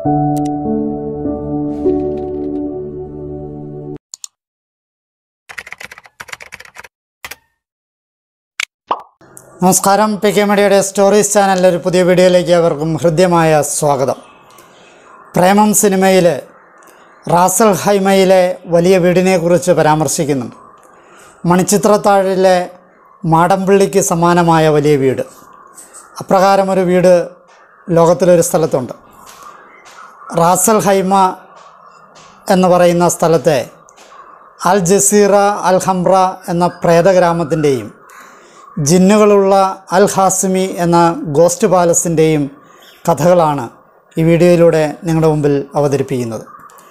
നമസ്കാരം P K മീഡിയയുടെ stories ചാനലിലെ ഒരു പുതിയ വീഡിയോയിലേക്ക് അവർക്കും ഹൃദ്യമായ സ്വാഗതം പ്രേമം സിനിമയിൽ റാസൽ ഹൈമയിലെ വലിയ വീടിനെക്കുറിച്ച് പരാമർശിക്കുന്നുണ്ട് മണിച്ചിത്രത്താഴിലെ മാടമ്പിള്ളിക്ക് സമാനമായ വലിയ വീട് അപ്രകാരം ഒരു വീട് ലോകത്തിലൊരു സ്ഥലത്തുണ്ട് റാസൽ ഹൈമ എന്ന് പറയുന്ന സ്ഥലത്തെ അൽ ജസീറ അൽ ഹംറ എന്ന പ്രേതഗ്രാമത്തിൻ്റെയും ജിന്നുകളുള്ള അൽ ഹാസിമി എന്ന ഗോസ്റ്റ് പാലസിൻ്റെയും കഥകളാണ് ഈ വീഡിയോയിലൂടെ നിങ്ങളുടെ മുമ്പിൽ അവതരിപ്പിക്കുന്നത്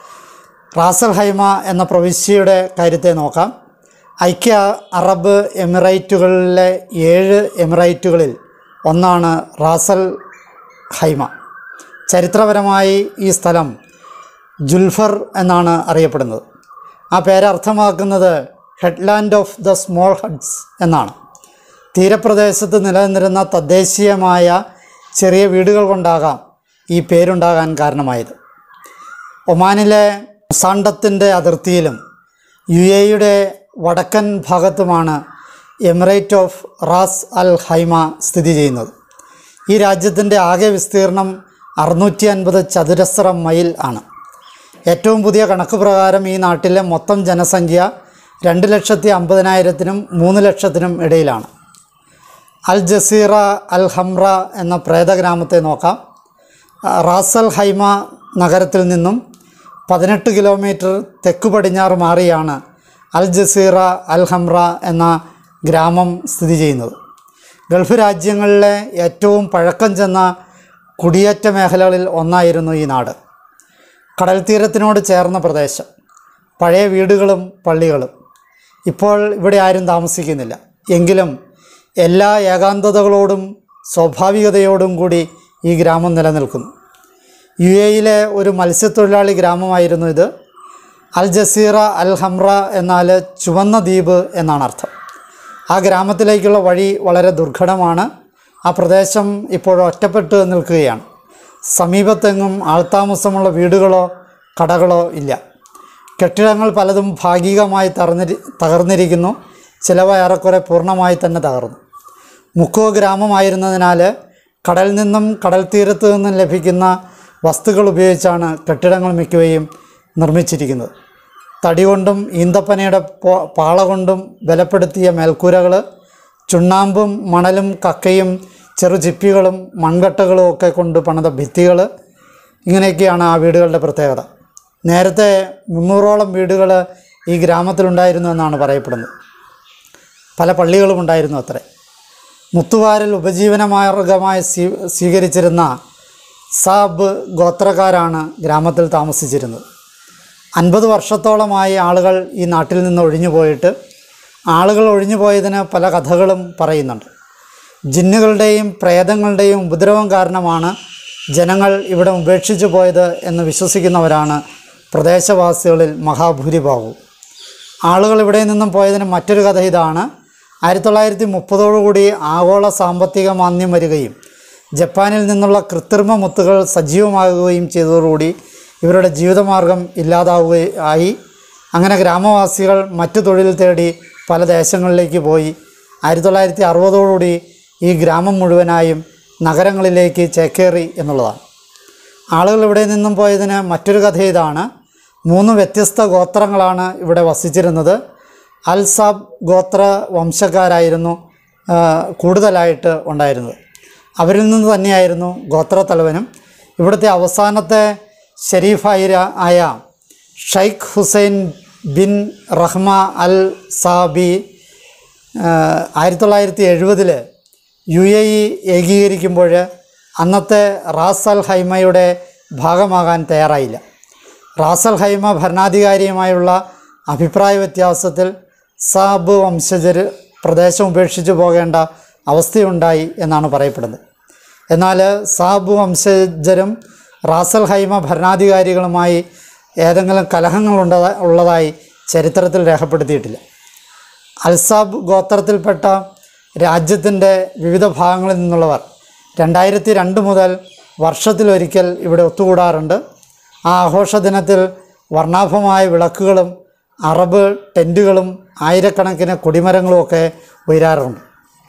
റാസൽ ഹൈമ എന്ന പ്രവിശ്യയുടെ കാര്യത്തെ നോക്കാം ഐക്യ അറബ് എമിറേറ്റുകളിലെ ഏഴ് എമിറേറ്റുകളിൽ ഒന്നാണ് റാസൽ ഹൈമ ചരിത്രപരമായി ഈ സ്ഥലം ജുൽഫർ എന്നാണ് അറിയപ്പെടുന്നത് ആ പേര് അർത്ഥമാക്കുന്നത് headland of the small huts എന്നാണ് തീരപ്രദേശത്ത് നിലനിന്നിരുന്ന തദ്ദേശീയമായ ചെറിയ വീടുകൾ കൊണ്ടാകാം ഈ പേരുണ്ടാകാൻ കാരണമായത് ഒമാനിലെ മുസാണ്ടത്തിൻ്റെ അതിർത്തിയിലും യു എയുടെ വടക്കൻ ഭാഗത്തുമാണ് emirate of Ras Al Khaimah സ്ഥിതി ചെയ്യുന്നത് ഈ രാജ്യത്തിൻ്റെ ആകെ വിസ്തീർണം അറുന്നൂറ്റി അൻപത് ചതുരശ്ര മൈൽ ആണ് ഏറ്റവും പുതിയ കണക്ക് പ്രകാരം ഈ നാട്ടിലെ മൊത്തം ജനസംഖ്യ രണ്ട് ലക്ഷത്തി അമ്പതിനായിരത്തിനും മൂന്ന് ലക്ഷത്തിനും ഇടയിലാണ് അൽ ജസീറ അൽ ഹംറ എന്ന പ്രേതഗ്രാമത്തെ നോക്കാം ആ, റാസൽ ഹൈമ നഗരത്തിൽ നിന്നും പതിനെട്ട് കിലോമീറ്റർ തെക്കു പടിഞ്ഞാറ് മാറിയാണ് അൽ ജസീറ അൽ ഹംറ എന്ന ഗ്രാമം സ്ഥിതി ചെയ്യുന്നത് ഗൾഫ് രാജ്യങ്ങളിലെ ഏറ്റവും പഴക്കം ചെന്ന കുടിയേറ്റ മേഖലകളിൽ ഒന്നായിരുന്നു ഈ നാട് കടൽ തീരത്തിനോട് ചേർന്ന പ്രദേശം പഴയ വീടുകളും പള്ളികളും ഇപ്പോൾ ഇവിടെ ആരും താമസിക്കുന്നില്ല എങ്കിലും എല്ലാ ഏകാന്തതകളോടും സ്വാഭാവികതയോടും കൂടി ഈ ഗ്രാമം നിലനിൽക്കുന്നു യു എയിലെ ഒരു മത്സ്യത്തൊഴിലാളി ഗ്രാമമായിരുന്നു ഇത് അൽ ജസീറ അൽ ഹംറ എന്നാൽ ചുവന്ന ദ്വീപ് എന്നാണ് അർത്ഥം ആ ഗ്രാമത്തിലേക്കുള്ള വഴി വളരെ ദുർഘടമാണ് ആ പ്രദേശം ഇപ്പോൾ ഒറ്റപ്പെട്ട് നിൽക്കുകയാണ് സമീപത്തെങ്ങും ആൾത്താമസമുള്ള വീടുകളോ കടകളോ ഇല്ല കെട്ടിടങ്ങൾ പലതും ഭാഗികമായി തകർന്നിരി തകർന്നിരിക്കുന്നു ചിലവ ഏറെക്കുറെ പൂർണ്ണമായി തന്നെ തകർന്നു മുക്കോ ഗ്രാമമായിരുന്നതിനാൽ കടലിൽ നിന്നും കടൽ തീരത്തു നിന്നും ലഭിക്കുന്ന വസ്തുക്കൾ ഉപയോഗിച്ചാണ് കെട്ടിടങ്ങൾ മിക്കവയും നിർമ്മിച്ചിരിക്കുന്നത് തടി കൊണ്ടും ഈന്തപ്പനയുടെ പോ- പാള കൊണ്ടും ബലപ്പെടുത്തിയ മേൽക്കൂരകൾ ചുണ്ണാമ്പും മണലും കക്കയും ചെറു ചിപ്പികളും മൺകട്ടകളും ഒക്കെ കൊണ്ട് പണിത ഭിത്തികൾ ഇങ്ങനെയൊക്കെയാണ് ആ വീടുകളുടെ പ്രത്യേകത നേരത്തെ മുന്നൂറോളം വീടുകൾ ഈ ഗ്രാമത്തിലുണ്ടായിരുന്നു എന്നാണ് പറയപ്പെടുന്നത് പല പള്ളികളും ഉണ്ടായിരുന്നു അത്രേ മുത്തുവാരിൽ ഉപജീവനമാർഗമായി സ്വീ സ്വീകരിച്ചിരുന്ന സാബ് ഗോത്രക്കാരാണ് ഗ്രാമത്തിൽ താമസിച്ചിരുന്നത് അൻപത് വർഷത്തോളമായി ആളുകൾ ഈ നാട്ടിൽ നിന്ന് ഒഴിഞ്ഞു പോയിട്ട് ആളുകൾ ഒഴിഞ്ഞു പോയതിന് പല കഥകളും പറയുന്നുണ്ട് ജിന്നുകളുടെയും പ്രേതങ്ങളുടെയും ഉപദ്രവം കാരണമാണ് ജനങ്ങൾ ഇവിടെ ഉപേക്ഷിച്ചു പോയത് എന്ന് വിശ്വസിക്കുന്നവരാണ് പ്രദേശവാസികളിൽ മഹാഭൂരിഭാഗവും ആളുകൾ ഇവിടെ നിന്നും പോയതിന് മറ്റൊരു കഥ ഇതാണ് ആയിരത്തി തൊള്ളായിരത്തി മുപ്പതോടുകൂടി ആഗോള സാമ്പത്തിക മാന്ദ്യം വരികയും ജപ്പാനിൽ നിന്നുള്ള കൃത്രിമ മുത്തുകൾ സജീവമാകുകയും ചെയ്തതോടുകൂടി ഇവരുടെ ജീവിതമാർഗം ഇല്ലാതാവുകയും ആയി അങ്ങനെ ഗ്രാമവാസികൾ മറ്റു തൊഴിൽ തേടി പല ദേശങ്ങളിലേക്ക് പോയി ആയിരത്തി തൊള്ളായിരത്തി അറുപതോടുകൂടി ഈ ഗ്രാമം മുഴുവനായും നഗരങ്ങളിലേക്ക് ചേക്കേറി എന്നുള്ളതാണ് ആളുകൾ ഇവിടെ നിന്നും പോയതിന് മറ്റൊരു കഥ ഇതാണ് മൂന്ന് വ്യത്യസ്ത ഗോത്രങ്ങളാണ് ഇവിടെ വസിച്ചിരുന്നത് അൽസാബ് ഗോത്ര വംശക്കാരായിരുന്നു ആ, കൂടുതലായിട്ട് ഉണ്ടായിരുന്നത് അവരിൽ നിന്ന് തന്നെയായിരുന്നു ഗോത്രത്തലവനും ഇവിടുത്തെ അവസാനത്തെ ഷെരീഫായ ആയ ഷൈഖ് ഹുസൈൻ ബിൻ റഹ്മ അൽ സാബി ആയിരത്തി തൊള്ളായിരത്തി എഴുപതിൽ യു എ ഇ ഏകീകരിക്കുമ്പോൾ അന്നത്തെ റാസ് അൽ ഹൈമയുടെ ഭാഗമാകാൻ തയ്യാറായില്ല റാസ് അൽ ഹൈമ ഭരണാധികാരിയുമായുള്ള അഭിപ്രായ വ്യത്യാസത്തിൽ സാബ് വംശജർ പ്രദേശം ഉപേക്ഷിച്ചു പോകേണ്ട അവസ്ഥയുണ്ടായി എന്നാണ് പറയപ്പെടുന്നത് എന്നാൽ സാബ് വംശജരും റാസൽ ഹൈമ ഭരണാധികാരികളുമായി ഏതെങ്കിലും കലഹങ്ങളുണ്ട ഉള്ളതായി ചരിത്രത്തിൽ രേഖപ്പെടുത്തിയിട്ടില്ല അൽസാബ് ഗോത്രത്തിൽപ്പെട്ട രാജ്യത്തിൻ്റെ വിവിധ ഭാഗങ്ങളിൽ നിന്നുള്ളവർ രണ്ടായിരത്തി രണ്ട് മുതൽ വർഷത്തിലൊരിക്കൽ ഇവിടെ ഒത്തുകൂടാറുണ്ട് ആ ആഘോഷ ദിനത്തിൽ വർണ്ണാഭമായ വിളക്കുകളും അറബ് ടെൻറ്റുകളും ആയിരക്കണക്കിന് കൊടിമരങ്ങളുമൊക്കെ ഉയരാറുണ്ട്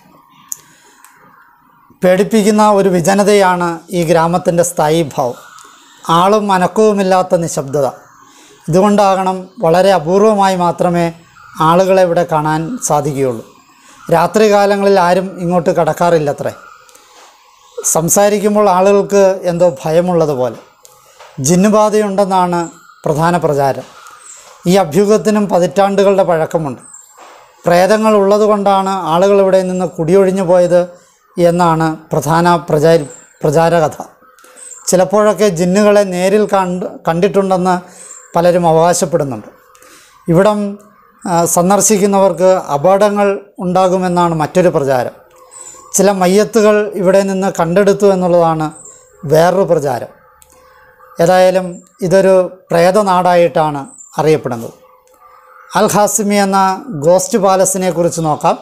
പേടിപ്പിക്കുന്ന ഒരു വിജനതയാണ് ഈ ഗ്രാമത്തിൻ്റെ സ്ഥായീഭാവം ആളും അനക്കവുമില്ലാത്ത നിശബ്ദത ഇതുകൊണ്ടാകണം വളരെ അപൂർവമായി മാത്രമേ ആളുകളെ ഇവിടെ കാണാൻ സാധിക്കുകയുള്ളൂ രാത്രികാലങ്ങളിൽ ആരും ഇങ്ങോട്ട് കടക്കാറില്ലത്രേ സംസാരിക്കുമ്പോൾ ആളുകൾക്ക് എന്തോ ഭയമുള്ളതുപോലെ ജിന്നുബാധയുണ്ടെന്നാണ് പ്രധാന പ്രചാരം ഈ അഭ്യൂഹത്തിനും പതിറ്റാണ്ടുകളുടെ പഴക്കമുണ്ട് പ്രേതങ്ങൾ ഉള്ളതുകൊണ്ടാണ് ആളുകൾ ഇവിടെ നിന്ന് കുടിയൊഴിഞ്ഞു പോയത് എന്നാണ് പ്രധാന പ്രചാരി പ്രചാരകഥ ചിലപ്പോഴൊക്കെ ജിന്നുകളെ നേരിൽ കണ്ട് കണ്ടിട്ടുണ്ടെന്ന് പലരും അവകാശപ്പെടുന്നുണ്ട് ഇവിടം ആ, സന്ദർശിക്കുന്നവർക്ക് അപകടങ്ങൾ ഉണ്ടാകുമെന്നാണ് മറ്റൊരു പ്രചാരം ചില മയ്യത്തുകൾ ഇവിടെ നിന്ന് കണ്ടെടുത്തു എന്നുള്ളതാണ് വേറൊരു പ്രചാരം ഏതായാലും ഇതൊരു പ്രേതനാടായിട്ടാണ് അറിയപ്പെടുന്നത് അൽ ഹാസിമി എന്ന ഗോസ്റ്റ് പാലസിനെ കുറിച്ച് നോക്കാം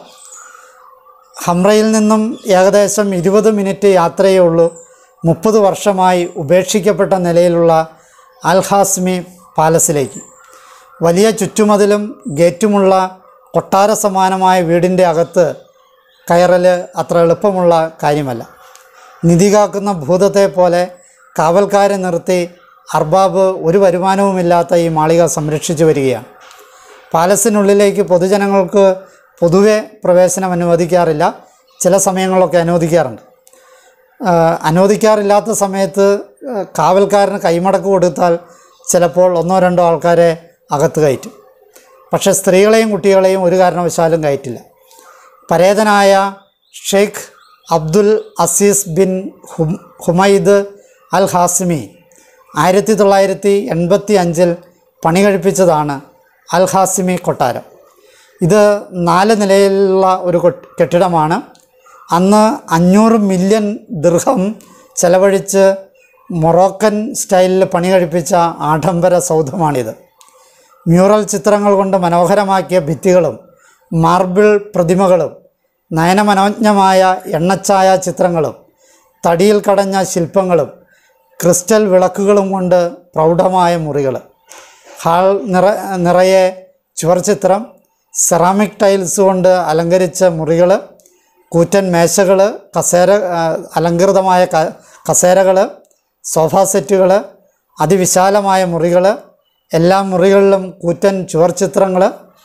ഹംറയിൽ നിന്നും ഏകദേശം ഇരുപത് മിനിറ്റ് യാത്രയേ ഉള്ളൂ മുപ്പത് വർഷമായി ഉപേക്ഷിക്കപ്പെട്ട നിലയിലുള്ള അൽ ഹാസ്മി പാലസിലേക്ക് വലിയ ചുറ്റുമതിലും ഗേറ്റുമുള്ള കൊട്ടാര സമാനമായ വീടിൻ്റെ അകത്ത് കയറൽ അത്ര എളുപ്പമുള്ള കാര്യമല്ല നിധി കാക്കുന്ന ഭൂതത്തെ പോലെ കാവൽക്കാരെ നിർത്തി അർബാബ് ഒരു വരുമാനവുമില്ലാത്ത ഈ മാളിക സംരക്ഷിച്ചു വരികയാണ് പാലസിനുള്ളിലേക്ക് പൊതുജനങ്ങൾക്ക് പൊതുവെ പ്രവേശനം അനുവദിക്കാറില്ല ചില സമയങ്ങളിലൊക്കെ അനുവദിക്കാറുണ്ട് ആ, അനുവദിക്കാറില്ലാത്ത സമയത്ത് ആ, കാവൽക്കാരന് കൈമടക്ക് കൊടുത്താൽ ചിലപ്പോൾ ഒന്നോ രണ്ടോ ആൾക്കാരെ അകത്ത് കയറ്റും പക്ഷേ സ്ത്രീകളെയും കുട്ടികളെയും ഒരു കാരണവശാലും കയറ്റില്ല പരേതനായ ഷെയ്ഖ് അബ്ദുൽ അസീസ് ബിൻ ഹും ഹുമൈദ് അൽ ഹാസിമി ആയിരത്തി തൊള്ളായിരത്തി എൺപത്തി അഞ്ചിൽ പണി കഴിപ്പിച്ചതാണ് അൽ ഹാസിമി കൊട്ടാരം ഇത് നാല് നിലയിലുള്ള ഒരു കൊ- കെട്ടിടമാണ് അന്ന് അഞ്ഞൂറ് മില്യൺ ദൃഹം ചെലവഴിച്ച് മൊറോക്കൻ സ്റ്റൈലിൽ പണി കഴിപ്പിച്ച ആഡംബര സൗധമാണിത് മ്യൂറൽ ചിത്രങ്ങൾ കൊണ്ട് മനോഹരമാക്കിയ ഭിത്തികളും മാർബിൾ പ്രതിമകളും നയനമനോജ്ഞമായ എണ്ണച്ചായ ചിത്രങ്ങളും തടിയിൽ കടഞ്ഞ ശില്പങ്ങളും ക്രിസ്റ്റൽ വിളക്കുകളും കൊണ്ട് പ്രൗഢമായ മുറികൾ ഹാൾ നിറ നിറയെ ചുവർച്ചിത്രം സെറാമിക് ടൈൽസ് കൊണ്ട് അലങ്കരിച്ച മുറികൾ കൂറ്റൻ മേശകൾ കസേര ആ, അലങ്കൃതമായ ക കസേരകൾ സോഫ സെറ്റുകൾ അതിവിശാലമായ മുറികൾ എല്ലാ മുറികളിലും കൂറ്റൻ ചുവർച്ചിത്രങ്ങൾ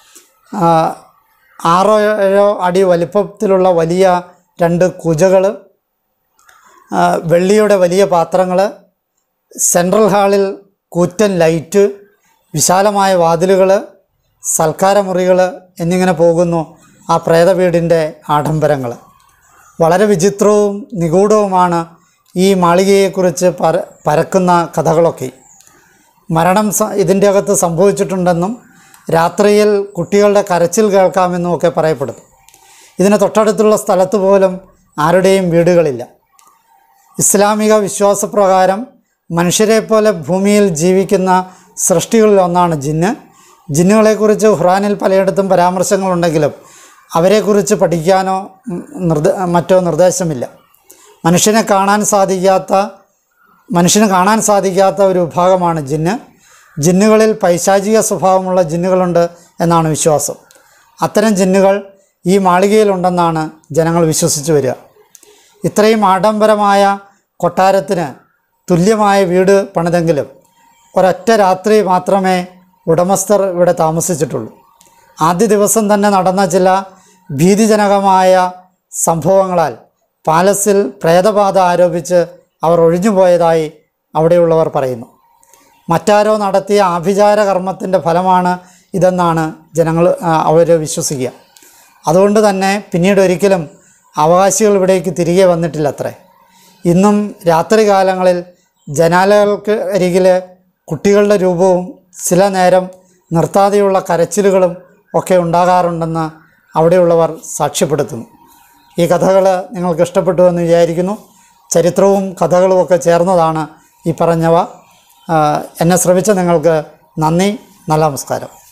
ആറോ ഏഴോ അടി വലിപ്പത്തിലുള്ള വലിയ രണ്ട് കുജകൾ വെള്ളിയുടെ വലിയ പാത്രങ്ങൾ സെൻട്രൽ ഹാളിൽ കൂറ്റൻ ലൈറ്റ് വിശാലമായ വാതിലുകൾ സൽക്കാരമുറികൾ എന്നിങ്ങനെ പോകുന്നു ആ പ്രേത വീടിൻ്റെ ആഡംബരങ്ങൾ വളരെ വിചിത്രവും നിഗൂഢവുമാണ് ഈ മാളികയെക്കുറിച്ച് പര പരക്കുന്ന കഥകളൊക്കെ മരണം സ ഇതിൻ്റെ അകത്ത് സംഭവിച്ചിട്ടുണ്ടെന്നും രാത്രിയിൽ കുട്ടികളുടെ കരച്ചിൽ കേൾക്കാമെന്നും ഒക്കെ പറയപ്പെടുന്നു ഇതിന് തൊട്ടടുത്തുള്ള സ്ഥലത്ത് പോലും ആരുടെയും വീടുകളില്ല ഇസ്ലാമിക വിശ്വാസപ്രകാരം മനുഷ്യരെ പോലെ ഭൂമിയിൽ ജീവിക്കുന്ന സൃഷ്ടികളിൽ ഒന്നാണ് ജിന്ന് ജിന്നുകളെക്കുറിച്ച് ഖുറാനിൽ പലയിടത്തും പരാമർശങ്ങളുണ്ടെങ്കിലും അവരെക്കുറിച്ച് പഠിക്കാനോ ഉം, നിർദ്ദ മറ്റോ നിർദ്ദേശമില്ല മനുഷ്യനെ കാണാൻ സാധിക്കാത്ത മനുഷ്യന് കാണാൻ സാധിക്കാത്ത ഒരു വിഭാഗമാണ് ജിന്ന് ജിന്നുകളിൽ പൈശാചിക സ്വഭാവമുള്ള ജിന്നുകളുണ്ട് എന്നാണ് വിശ്വാസം അത്തരം ജിന്നുകൾ ഈ മാളികയിലുണ്ടെന്നാണ് ജനങ്ങൾ വിശ്വസിച്ചു വരിക ഇത്രയും ആഡംബരമായ കൊട്ടാരത്തിന് തുല്യമായ വീട് പണിതെങ്കിലും ഒരൊറ്റ രാത്രി മാത്രമേ ഉടമസ്ഥർ ഇവിടെ താമസിച്ചിട്ടുള്ളൂ ആദ്യ ദിവസം തന്നെ നടന്ന ചില ഭീതിജനകമായ സംഭവങ്ങളാൽ പാലസിൽ പ്രേതബാധ ആരോപിച്ച് അവർ ഒഴിഞ്ഞുപോയതായി അവിടെയുള്ളവർ പറയുന്നു മറ്റാരോ നടത്തിയ ആഭിചാര കർമ്മത്തിൻ്റെ ഫലമാണ് ഇതെന്നാണ് ജനങ്ങൾ അവർ വിശ്വസിക്കുക അതുകൊണ്ട് തന്നെ പിന്നീട് ഒരിക്കലും അവകാശികൾ ഇവിടേക്ക് തിരികെ വന്നിട്ടില്ലത്രേ ഇന്നും രാത്രികാലങ്ങളിൽ ജനാലകൾക്ക് അരികിൽ കുട്ടികളുടെ രൂപവും ചില നേരം നിർത്താതെയുള്ള കരച്ചിലുകളും ഒക്കെ ഉണ്ടാകാറുണ്ടെന്ന് അവിടെയുള്ളവർ സാക്ഷ്യപ്പെടുത്തുന്നു ഈ കഥകൾ നിങ്ങൾക്ക് ഇഷ്ടപ്പെട്ടു എന്ന് വിചാരിക്കുന്നു ചരിത്രവും കഥകളും ഒക്കെ ചേർന്നതാണ് ഈ പറഞ്ഞവ ആ, എന്നെ ശ്രമിച്ച നിങ്ങൾക്ക് നന്ദി നല്ല നമസ്കാരം